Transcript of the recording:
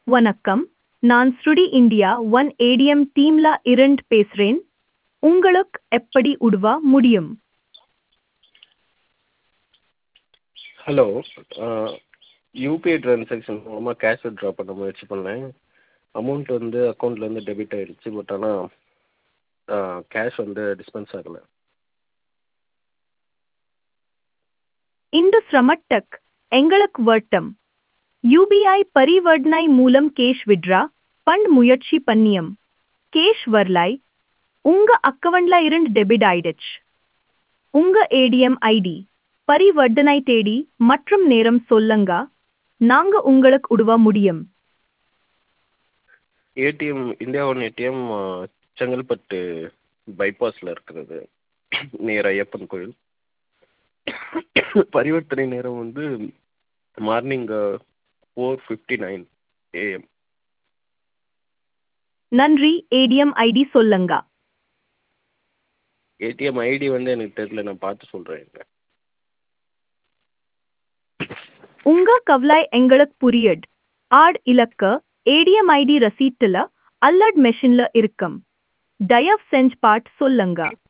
வணக்கம் நான் ஸ்ருடி இந்தியா ஒன் ஏடிஎம் டீம்ல இருந்து பேசுறேன் உங்களுக்கு எப்படி உதவ முடியும் ஹலோ யூபிஐ ட்ரான்சாக்ஷன் மூலமாக கேஷ் வித்ட்ரா பண்ண முயற்சி பண்ணேன் அமௌண்ட் வந்து அக்கௌண்ட்லேருந்து டெபிட் ஆகிடுச்சு பட் ஆனால் கேஷ் வந்து டிஸ்பென்ஸ் ஆகலை இந்த சிரமட்டக் எங்களுக்கு வட்டம் யூபிஐ பரிவர்த்தனை மூலம் கேஷ் விட்ரா பண்ண முயற்சி பண்ணியம் கேஷ் வரலாய் உங்க அக்கவுண்ட்ல இருந்து டெபிட் ஆயிடுச்சு உங்க ஏடிஎம் ஐடி பரிவர்த்தனை தேடி மற்றும் நேரம் சொல்லுங்க நாங்க உங்களுக்கு உதவ முடியும் ATM India one ATM Chengalpattu பைபாஸில் இருக்கிறது நியர் ஐயப்பன் கோயில் பரிவர்த்தனை நேரம் வந்து morning four fifty nine AM நன்றி ஏடிஎம் ஐடி சொல்லுங்க ஏடிஎம் ஐடி வந்து எனக்கு தெரியல நான் பார்த்து சொல்கிறேன் உங்க கவலை எங்களுக்கு புரியட் ஆட் இலக்க ஏடிஎம் ஐடி ரசீட்டுல அல்லட் மெஷின்ல இருக்கும் தயவு செஞ்சு பாட் சொல்லுங்க